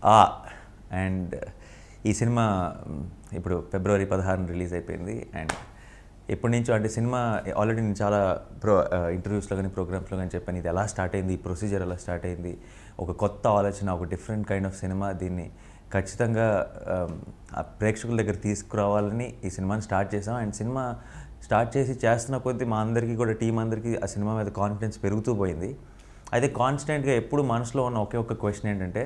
ఆ అండ్ ఈ సినిమా మ్, ఇప్పుడు ఫిబ్రవరి పదహారున రిలీజ్ అయిపోయింది అండ్ ఎప్పటి నుంచో అంటే సినిమా ఆల్రెడీ నేను చాలా ప్రో ఇంటర్వ్యూస్లో కానీ ప్రోగ్రామ్స్లో కానీ చెప్పాను ఇది ఎలా స్టార్ట్ అయింది ఈ ప్రొసీజర్ ఎలా స్టార్ట్ అయింది ఒక కొత్త ఆలోచన ఒక డిఫరెంట్ కైండ్ ఆఫ్ సినిమా దీన్ని ఖచ్చితంగా ఆమ్, ఆ ప్రేక్షకుల దగ్గర తీసుకురావాలని ఈ సినిమాని స్టార్ట్ చేసాం అండ్ సినిమా స్టార్ట్ చేసి చేస్తున్న కొద్దీ మా అందరికీ కూడా టీం అందరికీ ఆ సినిమా మీద కాన్ఫిడెన్స్ పెరుగుతూ పోయింది అయితే కాన్స్టెంట్గా ఎప్పుడు మనసులో ఉన్న ఒకే ఒక్క క్వశ్చన్ ఏంటంటే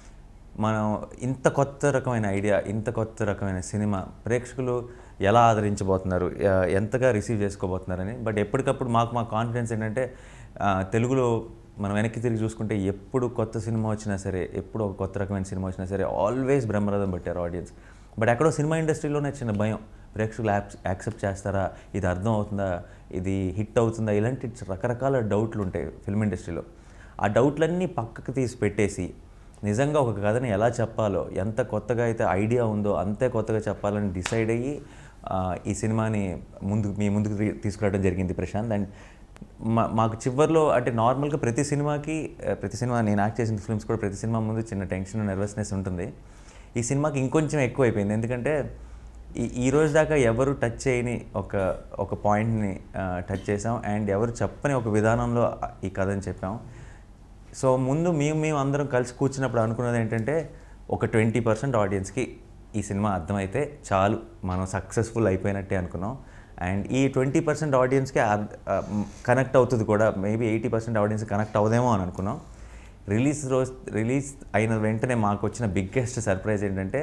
మనం ఇంత కొత్త రకమైన ఐడియా ఇంత కొత్త రకమైన సినిమా ప్రేక్షకులు ఎలా ఆదరించబోతున్నారు ఎ- ఎంతగా రిసీవ్ చేసుకోబోతున్నారని బట్ ఎప్పటికప్పుడు మాకు మా కాన్ఫిడెన్స్ ఏంటంటే ఆ, తెలుగులో మనం వెనక్కి తిరిగి చూసుకుంటే ఎప్పుడు కొత్త సినిమా వచ్చినా సరే ఎప్పుడు ఒక కొత్త రకమైన సినిమా వచ్చినా సరే ఆల్వేస్ బ్రహ్మరథం పట్టారు ఆడియన్స్ బట్ ఎక్కడో సినిమా ఇండస్ట్రీలోనే చిన్న భయం ప్రేక్షకులు యాప్ యాక్సెప్ట్ చేస్తారా ఇది అర్థం అవుతుందా ఇది హిట్ అవుతుందా ఇలాంటి రకరకాల డౌట్లు ఉంటాయి ఫిల్మ్ ఇండస్ట్రీలో ఆ డౌట్లన్నీ పక్కకు తీసి పెట్టేసి నిజంగా ఒక కథని ఎలా చెప్పాలో ఎంత కొత్తగా అయితే ఐడియా ఉందో అంతే కొత్తగా చెప్పాలని డిసైడ్ అయ్యి ఆ, ఈ సినిమాని ముందుకు మీ ముందుకు తీ- తీసుకురావడం జరిగింది ప్రశాంత్ అండ్ మా మాకు చివరిలో అంటే నార్మల్గా ప్రతి సినిమాకి ఆ, ప్రతి సినిమా నేను యాక్ట్ చేసిన ఫిల్మ్స్ కూడా ప్రతి సినిమా ముందు చిన్న టెన్షన్ నెర్వస్నెస్ ఉంటుంది ఈ సినిమాకి ఇంకొంచెం ఎక్కువ అయిపోయింది ఎందుకంటే ఈ ఈ రోజు దాకా ఎవరు టచ్ చేయని ఒక ఒక పాయింట్ని టచ్ చేసాం అండ్ ఎవరు చెప్పని ఒక విధానంలో ఈ కథని చెప్పాం సో ముందు మేము మేము అందరం కలిసి కూర్చున్నప్పుడు అనుకున్నది ఏంటంటే ఒక ట్వంటీ పర్సెంట్ ఆడియన్స్కి ఈ సినిమా అర్థమైతే చాలు మనం సక్సెస్ఫుల్ అయిపోయినట్టే అనుకున్నాం అండ్ ఈ ట్వంటీ పర్సెంట్ ఆడియన్స్కి కనెక్ట్ అవుతుంది కూడా maybe eighty percent audience connect అవుదేమో అని అనుకున్నాం రిలీజ్ రోజు రిలీజ్ అయిన వెంటనే మాకు వచ్చిన బిగ్గెస్ట్ సర్ప్రైజ్ ఏంటంటే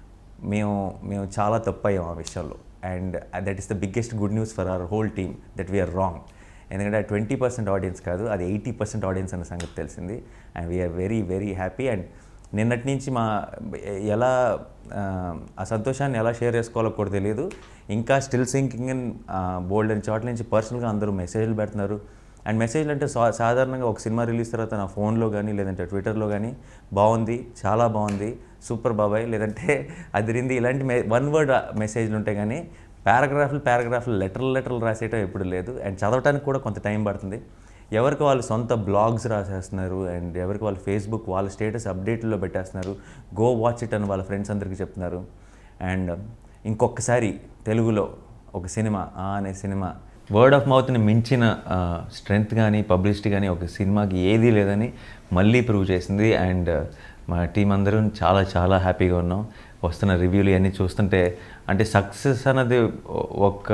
మేము మేము చాలా తప్పు అయ్యాం ఆ విషయంలో and that is the biggest good news for our whole team that we're wrong ఎందుకంటే ట్వంటీ పర్సెంట్ ఆడియన్స్ కాదు అది ఎయిటీ పర్సెంట్ ఆడియన్స్ అన్న సంగతి తెలిసింది and we're very very happy and నిన్నటి నుంచి మా ఎలా ఆ, ఆ సంతోషాన్ని ఎలా షేర్ చేసుకోవాలో కూడా తెలియదు ఇంకా still sinking and bold and చోట్ల నుంచి పర్సనల్గా అందరూ మెసేజ్లు పెడుతున్నారు అండ్ మెసేజ్లు అంటే సా సాధారణంగా ఒక సినిమా రిలీజ్ తర్వాత నా ఫోన్లో కానీ లేదంటే ట్విట్టర్లో కానీ బాగుంది చాలా బాగుంది సూపర్ బాబాయ్ లేదంటే అదిరింది ఇలాంటి మె వన్ వర్డ్ మెసేజ్లు ఉంటాయి కానీ పారాగ్రాఫ్లు పారాగ్రాఫ్లు లెటర్లు లెటర్లు రాసేయటం ఎప్పుడు లేదు అండ్ చదవటానికి కూడా కొంత టైం పడుతుంది ఎవరికి వాళ్ళు సొంత బ్లాగ్స్ రాసేస్తున్నారు అండ్ ఎవరికి వాళ్ళు ఫేస్బుక్ వాళ్ళ స్టేటస్ అప్డేట్లో పెట్టేస్తున్నారు గో వాచ్ ఇట్ అని వాళ్ళ ఫ్రెండ్స్ అందరికీ చెప్తున్నారు అండ్ ఇంకొకసారి తెలుగులో ఒక సినిమా ఆ అనే సినిమా వర్డ్ ఆఫ్ మౌత్ని మించిన స్ట్రెంగ్త్ కానీ పబ్లిసిటీ కానీ ఒక సినిమాకి ఏదీ లేదని మళ్ళీ ప్రూవ్ చేసింది అండ్ మా టీం అందరం చాలా చాలా హ్యాపీగా ఉన్నాం వస్తున్న రివ్యూలు ఇవన్నీ చూస్తుంటే అంటే సక్సెస్ అన్నది ఒ- ఒక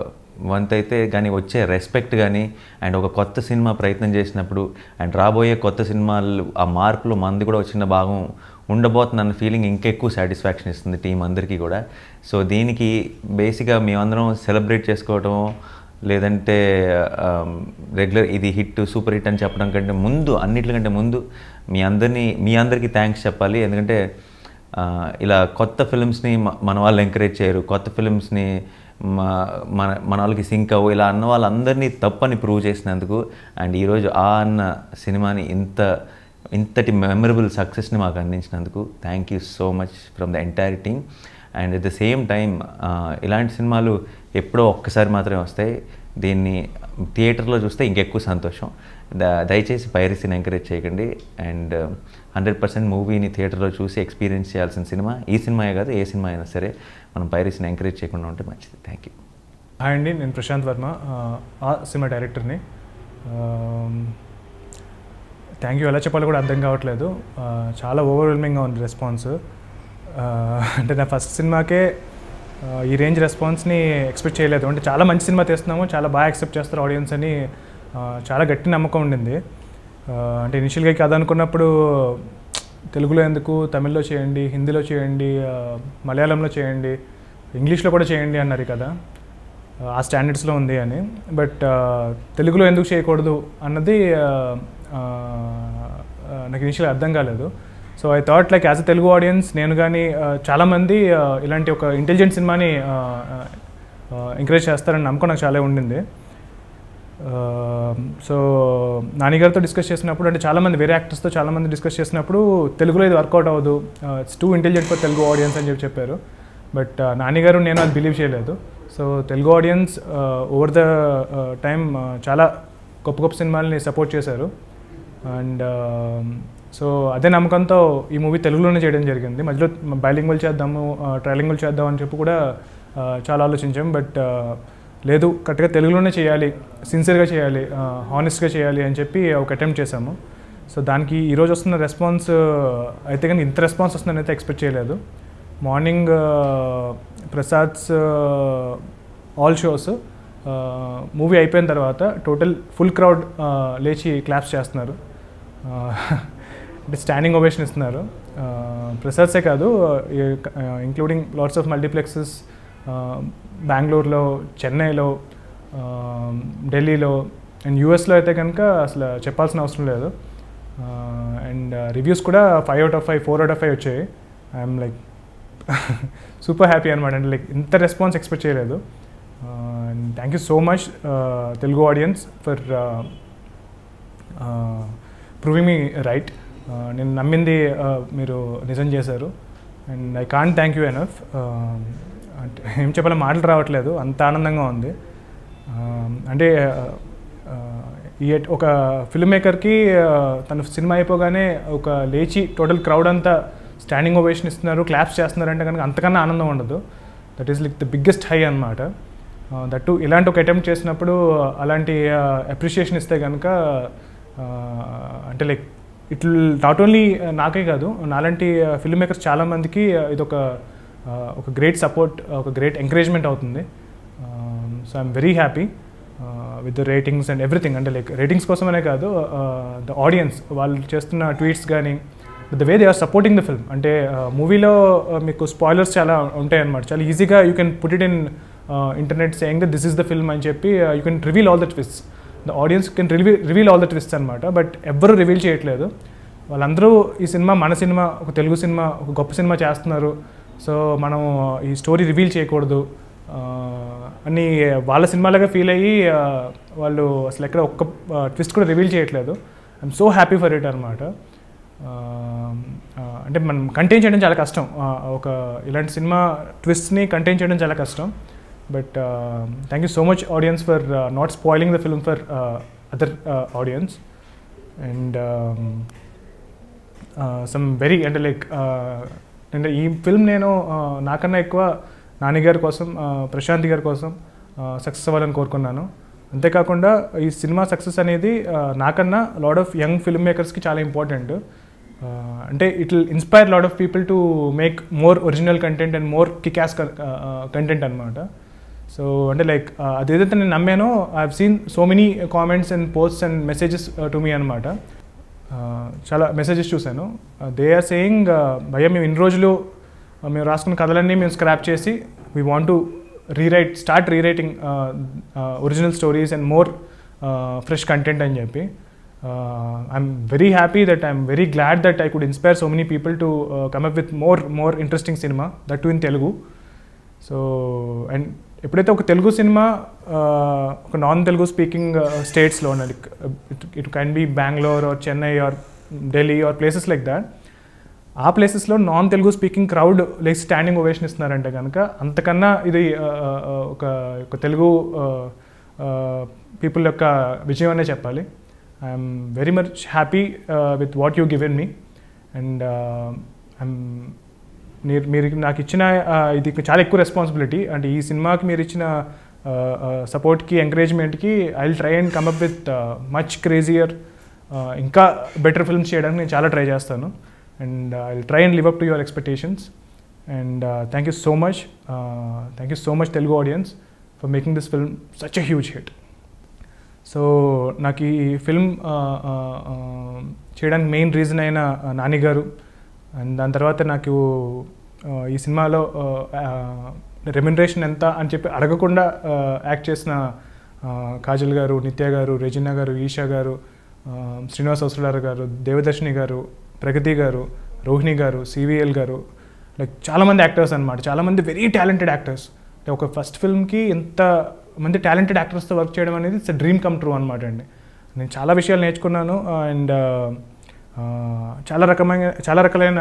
వంత అయితే కానీ వచ్చే రెస్పెక్ట్ కానీ అండ్ ఒక కొత్త సినిమా ప్రయత్నం చేసినప్పుడు అండ్ రాబోయే కొత్త సినిమాలు ఆ మార్పులో మంది కూడా ఒక చిన్న భాగం ఉండబోతుందన్న ఫీలింగ్ ఇంకెక్కువ సాటిస్ఫాక్షన్ ఇస్తుంది టీం అందరికీ కూడా సో దీనికి బేసిక్గా మేమందరం సెలబ్రేట్ చేసుకోవటం లేదంటే రెగ్యులర్ ఇది హిట్ సూపర్ హిట్ అని చెప్పడం కంటే ముందు అన్నిటికంటే ముందు మీ అందరినీ మీ అందరికీ థ్యాంక్స్ చెప్పాలి ఎందుకంటే ఆ, ఇలా కొత్త ఫిల్మ్స్ని మన వాళ్ళు ఎంకరేజ్ చేయరు కొత్త ఫిల్మ్స్ని మన మన వాళ్ళకి సింక్ అవ్వు ఇలా అన్న వాళ్ళందరినీ తప్పని ప్రూవ్ చేసినందుకు అండ్ ఈరోజు ఆ అన్న సినిమాని ఇంత ఇంతటి మెమరబుల్ సక్సెస్ని మాకు అందించినందుకు thank you so much from the entire team and at the same time ఇలాంటి సినిమాలు ఎప్పుడో ఒక్కసారి మాత్రమే వస్తాయి దీన్ని థియేటర్లో చూస్తే ఇంకెక్కువ సంతోషం ద- దయచేసి పైరసీని ఎంకరేజ్ చేయకండి అండ్ హండ్రెడ్ పర్సెంట్ మూవీని థియేటర్లో చూసి ఎక్స్పీరియన్స్ చేయాల్సిన సినిమా ఈ సినిమాయే కాదు ఏ సినిమా అయినా సరే మనం పైరసీని ఎంకరేజ్ చేయకుండా ఉంటే మంచిది థ్యాంక్ యూ హాయ్ అండి నేను ప్రశాంత్ వర్మ ఆ, ఆ సినిమా డైరెక్టర్ని థ్యాంక్ యూ ఎలా చెప్పాలో కూడా అర్థం కావట్లేదు ఆ, చాలా ఓవర్వెల్మింగ్గా ఉంది రెస్పాన్స్ ఆ, అంటే నా ఫస్ట్ సినిమాకే ఆ, ఈ రేంజ్ రెస్పాన్స్ని ఎక్స్పెక్ట్ చేయలేదు అంటే చాలా మంచి సినిమా తీస్తున్నాము చాలా బాగా యాక్సెప్ట్ చేస్తారు ఆడియన్స్ అని ఆ, చాలా గట్టి నమ్మకం ఉండింది ఆ, అంటే ఇనిషియల్గా కథ అనుకున్నప్పుడు తెలుగులో ఎందుకు తమిళ్లో చేయండి హిందీలో చేయండి ఆ, మలయాళంలో చేయండి ఇంగ్లీష్లో కూడా చేయండి అన్నారు కదా ఆ స్టాండర్డ్స్లో ఉంది అని బట్ తెలుగులో ఎందుకు చేయకూడదు అన్నది ఆ, ఆ, ఆ, నాకు ఇనిషియల్ అర్థం కాలేదు so I thought like as a Telugu audience నేను కానీ చాలామంది ఆ, ఇలాంటి ఒక ఇంటెలిజెంట్ సినిమాని ఎంకరేజ్ చేస్తారని నమ్మకం నాకు చాలా ఉండింది సో నాన్నగారితో డిస్కస్ చేసినప్పుడు అంటే చాలామంది వేరే యాక్టర్స్తో చాలామంది డిస్కస్ చేసినప్పుడు తెలుగులో ఇది వర్కౌట్ అవ్వదు it's too intelligent for Telugu audience అని చెప్పి చెప్పారు బట్ నాన్నగారు నేను అది బిలీవ్ చేయలేదు so Telugu audience over the time చాలా గొప్ప గొప్ప సినిమాలని సపోర్ట్ చేశారు అండ్ సో అదే నమ్మకంతో ఈ మూవీ తెలుగులోనే చేయడం జరిగింది మధ్యలో బైలింగ్వల్ చేద్దాము ట్రైలింగ్వల్ చేద్దాం అని చెప్పి కూడా ఆ, చాలా ఆలోచించాం బట్ లేదు కరెక్ట్గా తెలుగులోనే చేయాలి సిన్సియర్గా చేయాలి హానెస్ట్గా చేయాలి అని చెప్పి ఒక అటెంప్ట్ చేశాము సో దానికి ఈరోజు వస్తున్న రెస్పాన్స్ అయితే కానీ ఇంత రెస్పాన్స్ వస్తుందని అయితే ఎక్స్పెక్ట్ చేయలేదు morning Prasads all shows movie అయిపోయిన తర్వాత టోటల్ ఫుల్ క్రౌడ్ లేచి క్లాప్స్ చేస్తున్నారు ఆ, అంటే స్టాండింగ్ ఓవేషన్ ఇస్తున్నారు ఆ, ప్రసాద్సే కాదు ఇంక్లూడింగ్ లాట్స్ ఆఫ్ మల్టీప్లెక్సెస్ బెంగళూరులో చెన్నైలో ఆ, ఢిల్లీలో అండ్ యూఎస్లో అయితే కనుక అసలు చెప్పాల్సిన అవసరం లేదు అండ్ రివ్యూస్ కూడా five out of five four out of five వచ్చాయి ఐఎమ్ లైక్ సూపర్ హ్యాపీ అనమాట అంటే లైక్ ఇంత రెస్పాన్స్ ఎక్స్పెక్ట్ చేయలేదు and thank you so much Telugu audience for proving me right నేను నమ్మింది uh, మీరు నిజం చేశారు and I can't thank you enough అంటే ఏం చెప్పాలో మాటలు రావట్లేదు అంత ఆనందంగా ఉంది Um, అంటే uh, ఈ ఎట్- ఒక ఫిల్మ్ మేకర్కి తన సినిమా అయిపోగానే ఒక లేచి టోటల్ క్రౌడ్ అంతా స్టాండింగ్ ఓవేషన్ ఇస్తున్నారు క్లాప్స్ చేస్తున్నారంటే కనుక అంతకన్నా ఆనందం ఉండదు that is like the biggest high అనమాట దట్టు ఇలాంటి ఒక అటెంప్ట్ చేసినప్పుడు uh, అలాంటి అప్రిషియేషన్ ఇస్తే కనుక అంటే లైక్ ఇట్ నాట్ ఓన్లీ నాకే కాదు నాలాంటి ఫిల్మ్ మేకర్స్ చాలామందికి ఇది ఒక ఒక గ్రేట్ సపోర్ట్ ఒక గ్రేట్ ఎంకరేజ్మెంట్ అవుతుంది so I'm very happy with the ratings and everything అంటే లైక్ రేటింగ్స్ కోసమనే కాదు ద ఆడియన్స్ వాళ్ళు చేస్తున్న ట్వీట్స్ కానీ the way they are supporting the film అంటే మూవీలో మీకు స్పాయిలర్స్ చాలా ఉంటాయి అన్నమాట చాలా ఈజీగా you can put it in internet saying the this is the film అని చెప్పి you can reveal all the twist the audience can reveal reveal all the twist అనమాట బట్ ఎవ్వరూ రివీల్ చేయట్లేదు వాళ్ళందరూ ఈ సినిమా మన సినిమా ఒక తెలుగు సినిమా ఒక గొప్ప సినిమా చేస్తున్నారు సో మనం ఈ స్టోరీ రివీల్ చేయకూడదు ఆ, అని వాళ్ళ సినిమాలాగా ఫీల్ అయ్యి ఆ, వాళ్ళు అసలు ఎక్కడ ఒక్క ట్విస్ట్ కూడా రివీల్ చేయట్లేదు I'm so happy for it అనమాట అంటే మనం కంటైన్ చేయడం చాలా కష్టం ఆ, ఒక ఇలాంటి సినిమా ట్విస్ట్ని కంటైన్ చేయడం చాలా కష్టం but thank you so much audience for not spoiling the film for other audience and some very అంటే లైక్ అంటే ఈ ఫిల్మ్ నేను uh, నాకన్నా ఎక్కువ నాని గారి కోసం uh, ప్రశాంత్ గారి కోసం సక్సెస్ అవ్వాలని కోరుకున్నాను అంతేకాకుండా ఈ సినిమా సక్సెస్ అనేది uh, నాకన్నా లాడ్ ఆఫ్ యంగ్ ఫిల్మ్ మేకర్స్కి చాలా ఇంపార్టెంట్ అంటే it will inspire lot of people to make more original content and more kickass content అనమాట సో అంటే లైక్ అదేదైతే నేను నమ్మానో I have seen so many comments and posts and messages to me అనమాట చాలా మెసేజెస్ చూశాను they are saying భయ్య మేము ఇన్ని రోజులు uh, మేము రాసుకున్న కథలన్నీ మేము స్క్రాప్ చేసి we want to rewrite start rewriting original stories and more fresh content అని చెప్పి I'm very happy that I'm very glad that I could inspire so many people to come up with more more interesting cinema that to in Telugu so and ఎప్పుడైతే ఒక Telugu cinema ఆ, ఒక non Telugu speaking స్టేట్స్లో ఉన్నది it it can be Bengaluru or Chennai or Delhi or places like that ఆ ప్లేసెస్లో non Telugu speaking crowd like standing ovation ఇస్తున్నారంటే కనుక అంతకన్నా ఇది ఆ, ఆ, ఆ, ఒక ఒక తెలుగు పీపుల్ యొక్క విజయం అనే చెప్పాలి I'm very much happy with what you given me and I'm మీరు మీరు నాకు ఇచ్చిన ఆ, ఇది చాలా ఎక్కువ రెస్పాన్సిబిలిటీ అంటే ఈ సినిమాకి మీరు ఇచ్చిన సపోర్ట్కి ఎంకరేజ్మెంట్కి I will try and come up with much crazier ఇంకా బెటర్ ఫిల్మ్స్ చేయడానికి నేను చాలా ట్రై చేస్తాను and I will try and live up to your expectations and thank you so much thank you so much Telugu audience for making this film such a huge hit so నాకు ఈ film చేయడానికి main reason అయిన ఆ, నాని గారు and దాని తర్వాత నాకు ఆ, ఈ సినిమాలో రెమ్యునరేషన్ ఎంత అని చెప్పి అడగకుండా యాక్ట్ చేసిన ఆ, కాజల్ గారు నిత్య గారు రెజినా గారు ఈషా గారు ఆ, శ్రీనివాస్ వసులార్ గారు దేవదర్శిని గారు ప్రగతి గారు రోహిణి గారు సివిఎల్ గారు లైక్ చాలామంది యాక్టర్స్ అనమాట చాలామంది వెరీ టాలెంటెడ్ యాక్టర్స్ ఒక ఫస్ట్ ఫిల్మ్కి ఎంత మంది టాలెంటెడ్ యాక్టర్స్తో వర్క్ చేయడం అనేది ఇట్స్ డ్రీమ్ కమ్ ట్రూ అనమాట అండి నేను చాలా విషయాలు నేర్చుకున్నాను అండ్ చాలా రకమైన చాలా రకాలైన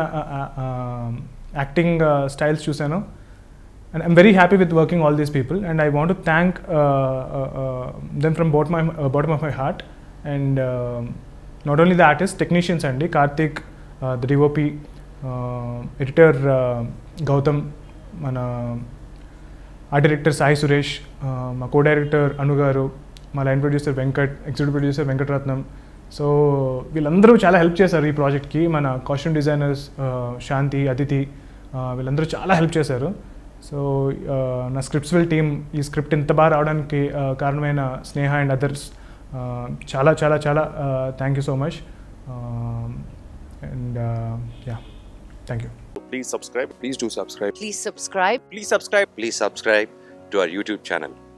యాక్టింగ్ స్టైల్స్ చూశాను and I'm very happy with working all these people and I want to thank them from both my bottom of my heart and not only the artist technicians అండి Karthik the DOP editor Gautam మన art director Sai Suresh ఆ, మా co director Anu గారు మా line producer Venkat executive producer Venkataratnam so వీళ్ళందరూ చాలా help చేశారు ఈ ప్రాజెక్ట్కి మన కాస్ట్యూమ్ డిజైనర్స్ శాంతి అదితి ఆ, వీళ్ళందరూ చాలా హెల్ప్ చేశారు సో ఆ, నా స్క్రిప్ట్స్ విల్ టీమ్ ఈ స్క్రిప్ట్ ఇంత బాగా రావడానికి ఆ, కారణమైన స్నేహ అండ్ అదర్స్ చాలా చాలా చాలా thank you so much and yeah thank you Please subscribe. Please do subscribe. Please subscribe. Please subscribe. Please subscribe to our YouTube channel.